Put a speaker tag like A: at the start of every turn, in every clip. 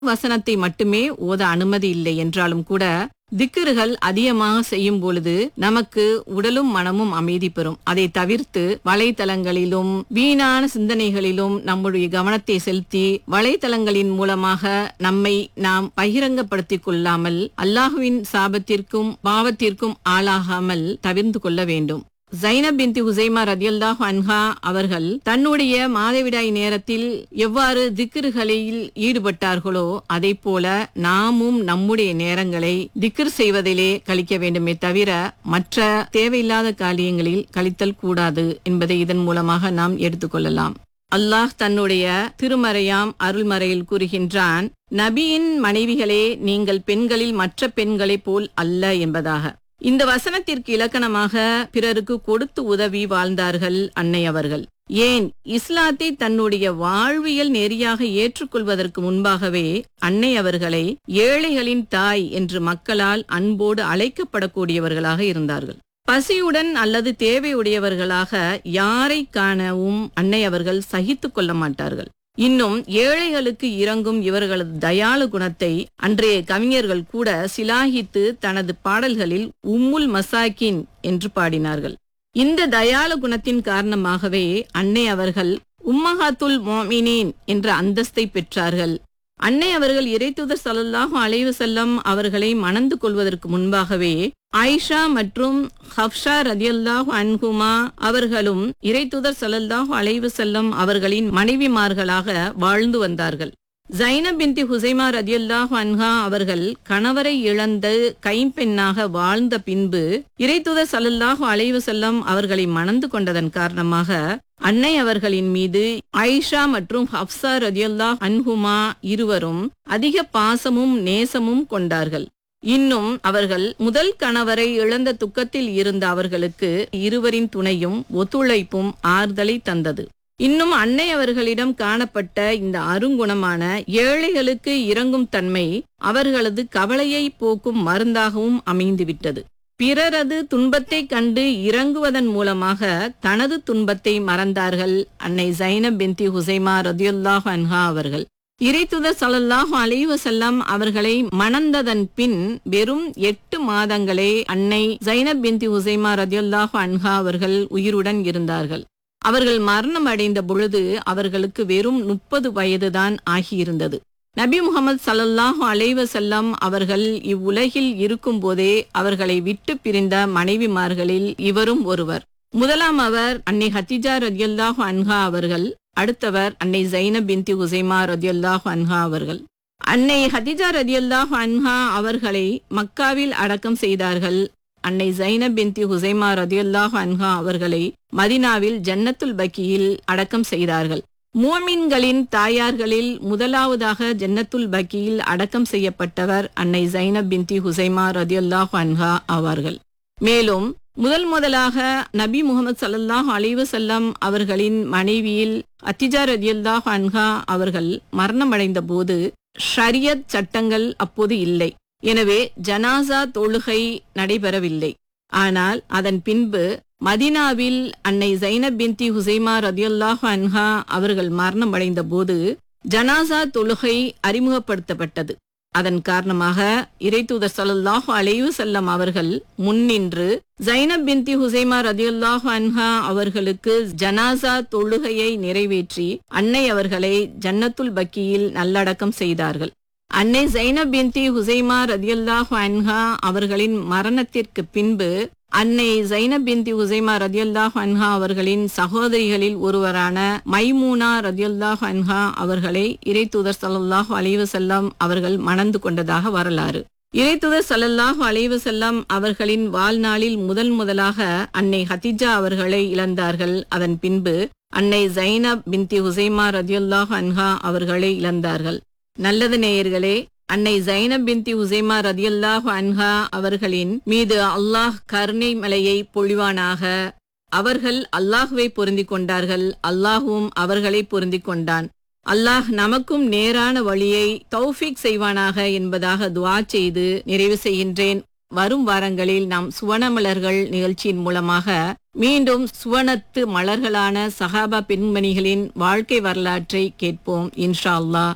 A: வசனத்தை மட்டுமே ஓத அனுமதி இல்லை என்றாலும் கூட திக்கிறுகள் அதிகமாக செய்யும் பொழுது நமக்கு உடலும் மனமும் அமைதி பெறும் அதை தவிர்த்து வலைத்தளங்களிலும் வீணான சிந்தனைகளிலும் நம்முடைய கவனத்தை செலுத்தி வலைத்தளங்களின் மூலமாக நம்மை நாம் பகிரங்கப்படுத்திக் கொள்ளாமல் அல்லாஹுவின் சாபத்திற்கும் பாவத்திற்கும் ஆளாகாமல் தவிர்ந்து கொள்ள வேண்டும் ஜைனப் பின்தி ஹுசைமா ரதியல்லாஹு அன்ஹா அவர்கள் தன்னுடைய மாதவிடாய் நேரத்தில் எவ்வாறு திக்ருகளில் ஈடுபட்டார்களோ அதை போல நாமும் நம்முடைய நேரங்களை திக்ர் செய்வதிலே கழிக்க வேண்டுமே தவிர மற்ற தேவையில்லாத காரியங்களில் கழித்தல் கூடாது என்பதை இதன் மூலமாக நாம் எடுத்துக்கொள்ளலாம் அல்லாஹ் தன்னுடைய திருமறையாம் அருள்மறையில் கூறுகின்றான் நபியின் மனைவிகளே நீங்கள் பெண்களில் மற்ற பெண்களைப் போல் அல்ல என்பதாக இந்த வசனத்திற்கு இலக்கணமாக பிறருக்கு கொடுத்து உதவி வாழ்ந்தார்கள் அன்னை அவர்கள் ஏன் இஸ்லாத்தை தன்னுடைய வாழ்வியல் நெறியாக ஏற்றுக்கொள்வதற்கு முன்பாகவே அன்னை அவர்களை ஏழைகளின் தாய் என்று மக்களால் அன்போடு அழைக்கப்படக்கூடியவர்களாக இருந்தார்கள் பசியுடன் அல்லது தேவையுடையவர்களாக யாரை காணவும் அன்னை அவர்கள் சகித்துக் கொள்ள மாட்டார்கள் இன்னும் ஏழைகளுக்கு இறங்கும் இவர்களது தயாளு குணத்தை அன்றைய கவிஞர்கள் கூட சிலாகித்து தனது பாடல்களில் உம்முல் மசாக்கின் என்று பாடினார்கள் இந்த தயாளு குணத்தின் காரணமாகவே அன்னை அவர்கள் உம்மஹாத்துல் மோமினேன் என்ற அந்தஸ்தை பெற்றார்கள் அன்னை அவர்கள் இறைத்துதர் சல்லல்லாஹு அலைவு செல்லம் அவர்களை மணந்து கொள்வதற்கு முன்பாகவே ஆயிஷா மற்றும் ஹப்ஷா ரதியல்லாஹு அன்ஹுமா அவர்களும் இறைத்துதர் சல்லல்லாஹு அலைவு செல்லம் அவர்களின் மனைவிமார்களாக வாழ்ந்து வந்தார்கள் ஜைனப் பின்தி ஹுசைமா ரதியல்லாஹு அன்ஹா அவர்கள் கணவரை இழந்து கைம்பெண்ணாக வாழ்ந்த பின்பு இறைத்துதர் சல்லல்லாஹு அலைவு செல்லம் அவர்களை மணந்து கொண்டதன் காரணமாக அன்னை அவர்களின் மீது ஆயிஷா மற்றும் ஹப்சா ரதியல்லாஹ் அன்ஹுமா இருவரும் அதிக பாசமும் நேசமும் கொண்டார்கள் இன்னும் அவர்கள் முதல் கணவரை இழந்த துக்கத்தில் இருந்த அவர்களுக்கு இருவரின் துணையும் ஒத்துழைப்பும் ஆறுதலை தந்தது இன்னும் அன்னை அவர்களிடம் காணப்பட்ட இந்த அருங்குணமான ஏழைகளுக்கு இறங்கும் தன்மை அவர்களது கவலையை போக்கும் மருந்தாகவும் அமைந்துவிட்டது பிறரது துன்பத்தை கண்டு இறங்குவதன் மூலமாக தனது துன்பத்தை மறந்தார்கள் அன்னை ஜைனப் பின்தி ஹுசைமா ரதியுல்லாஹ் அன்ஹா அவர்கள் இறைத்துதர் சல்லல்லாஹு அலைஹி வஸல்லம் அவர்களை மணந்ததன் பின் வெறும் எட்டு மாதங்களே அன்னை ஜைனப் பின்தி ஹுசைமா ரதியுல்லாஹு அன்ஹா அவர்கள் உயிருடன் இருந்தார்கள் அவர்கள் மரணம் அடைந்த பொழுது அவர்களுக்கு வெறும் முப்பது வயதுதான் ஆகியிருந்தது நபி முகமது சல்லல்லாஹு அலைவ செல்லம் அவர்கள் இவ்வுலகில் இருக்கும் போதே அவர்களை விட்டு பிரிந்த மனைவிமார்களில் இவரும் ஒருவர் முதலாம் அவர் அன்னை ஹத்திஜா ரதியல்லாஹு அன்ஹா அவர்கள் அடுத்தவர் அன்னை ஜைனப் பின்தி ஹுசைமா ரதியல்லாஹு அன்ஹா அவர்கள் அன்னை ஹதிஜா ரதியல்லாஹு அன்ஹா அவர்களை மக்காவில் அடக்கம் செய்தார்கள் அன்னை ஜைனப் பின்தி ஹுசைமா ரதியல்லாஹு அன்ஹா அவர்களை மதினாவில் ஜன்னத்துல் பக்கியில் அடக்கம் செய்தார்கள் மூமின்களின் தாயார்களில் முதலாவதாக ஜன்னத்துல் பக்கியில் அடக்கம் செய்யப்பட்டவர் அன்னை ஜைனப் பின்தி ஹுசைமா ரதியல்லாஹு அன்ஹா ஆவார்கள் மேலும் முதல் முதலாக நபி முகமது சல்லல்லாஹு அலைவு செல்லம் அவர்களின் மனைவியில் அத்திஜா ரதியல்லாஹு அன்ஹா அவர்கள் மரணமடைந்த போது ஷரியத் சட்டங்கள் அப்போது இல்லை எனவே ஜனாசா தொழுகை நடைபெறவில்லை ஆனால் அதன் பின்பு மதினாவில் அன்னை ஜைனப் பின்தி ஹுசைமா ரதியுல்லாஹு அன்ஹா அவர்கள் மரணம் அடைந்த போது ஜனாசா தொழுகை அறிமுகப்படுத்தப்பட்டது அதன் காரணமாக இறைத்தூதர் சல்லாஹு அலைவு செல்லம் அவர்கள் முன்னின்று ஜைனப் பின்தி ஹுசைமா ரதியுல்லாஹு அன்ஹா அவர்களுக்கு ஜனாசா தொழுகையை நிறைவேற்றி அன்னை அவர்களை ஜன்னத்துல் பக்கியில் நல்லடக்கம் செய்தார்கள் அன்னை ஜைனப் பின்தி ஹுசைமா ரதியுல்லாஹு அன்ஹா அவர்களின் மரணத்திற்கு பின்பு அன்னை ஜைனப் பின்தி ஹுசைமா ரதியுல்லாஹ் அன்ஹா அவர்களின் சகோதரிகளில் ஒருவரான மைமூனா ரதியுல்லாஹ் அன்ஹா அவர்களை இறைத்தூதர் சல்லாஹூ அலைவு செல்லம் அவர்கள் மணந்து கொண்டதாக வரலாறு இறைத்துதர் சல்லல்லாஹு அலைவு செல்லம் அவர்களின் வாழ்நாளில் முதல் முதலாக அன்னை ஹதிஜா அவர்களை இழந்தார்கள் அதன் பின்பு அன்னை ஜைனப் பின்தி ஹுசைமா ரதியுல்லாஹ் அன்ஹா அவர்களை இழந்தார்கள் நல்லது நேயர்களே அன்னை ஜைனப் பின்தி ஹுசைமா ரதியல்லாஹு அன்ஹா அவர்களின் மீது அல்லாஹ் கருணை மலையை பொழிவானாக அவர்கள் அல்லாஹுவை பொருந்திக் கொண்டார்கள் அல்லாஹுவும் அவர்களை பொருந்திக் கொண்டான் அல்லாஹ் நமக்கும் நேரான வழியை தௌஃபிக் செய்வானாக என்பதாக துவா செய்து நிறைவு செய்கின்றேன் வரும் வாரங்களில் நாம் சுவனமலர்கள் நிகழ்ச்சியின் மூலமாக மீண்டும் சுவனத்து மலர்களான சஹாபா பெண்மணிகளின் வாழ்க்கை வரலாற்றை கேட்போம் இன்ஷா அல்லாஹ்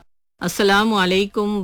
A: அஸ்ஸலாமு அலைக்கும்